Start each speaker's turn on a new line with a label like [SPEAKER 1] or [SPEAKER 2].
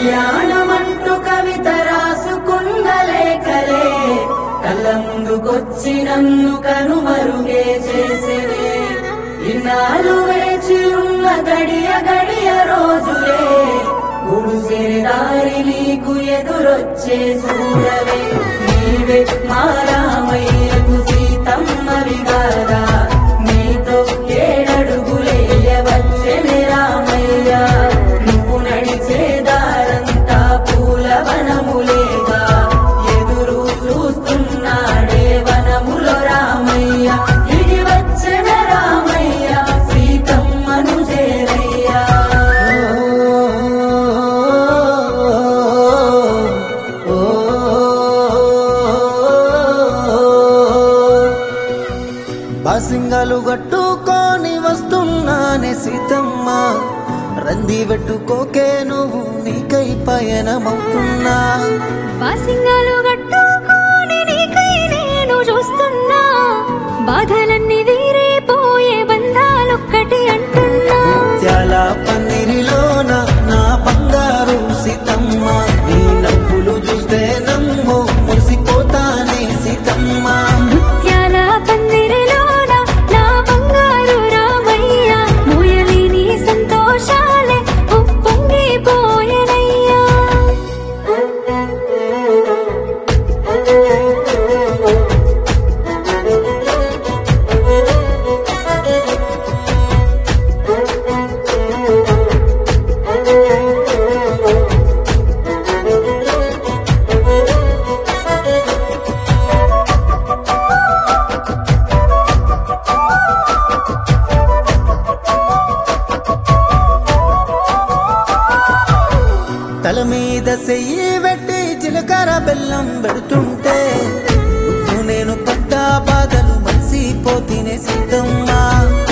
[SPEAKER 1] కళ్యాణమంటూ కవిత రాసుకున్న లేఖలే కళ్ళ ముందుకొచ్చి నన్ను కనుమరుగే చేసేనే ఇన్నాళ్ళు వేచి ఉన్న గడియ గడియ రోజులే గుడిసె దారి నీకు ఎదురొచ్చే చూడవే నీవే మా రామయ్యకు సీతమ్మవి గారా నీతో ఏడడుగులేయవచ్చని రామయ్య నువ్వు నడిచే దారంతా పూల వనములేగా ఎదురు చూస్తున్నాడే వనములో రామయ్య ఇది వచ్చన రామయ్య సీతమ్మను చేరయ్యా
[SPEAKER 2] బాసింగాలు కట్టుకొని వస్తున్నానే సీతమ్మ రంది పెట్టుకోకే నువ్వు నీకై పయనమవుతున్నా
[SPEAKER 3] బాసింగాలు కట్టుకొని నీకై నేను చూస్తున్నా బాధలన్నీ తీరిపోయే బంధాలొక్కటి అంటున్నా
[SPEAKER 2] త్యాల పందిరిలోన నా బంగారు సీతమ్మ నీ నవ్వులు చూస్తే నమ్ము మురిసిపోతానే సీతమ్మ
[SPEAKER 3] ముత్యాల పందిరిలోన నా బంగారు రామయ్య మోయలేని సంతోషాలే ఉప్పొంగిపోయెనయ్యా
[SPEAKER 2] తల మీద సెయ్యి పెట్టి జీలకర్ర బెల్లం పెడుతుంటే నువ్వు నేను పడ్డ బాధలు మర్చిపోతినే సీతమ్మ